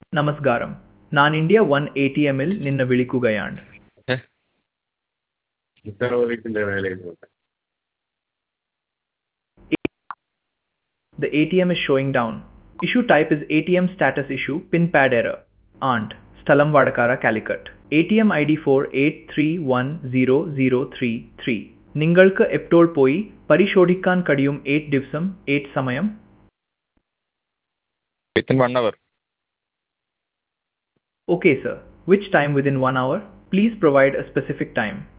നമസ്കാരം ഞാൻ India one A T എമ്മിൽ നിന്ന് വിളിക്കുകയാണ് ഇത്ര വീട്ടിൻ്റെ മേലേക്ക് The ATM is showing down. Issue type is ATM status issue, pin pad error. Aunt, Sthalam Vadakara, Calicut. ATM ID 48310033. നിങ്ങൾക്ക് എപ്പോൾ പോയി പരിശോധിക്കാൻ കഴിയും എയ്റ്റ് ദിവസം എയ്റ്റ് സമയം within one hour Okay, sir. Which time within one hour? Please provide a specific time.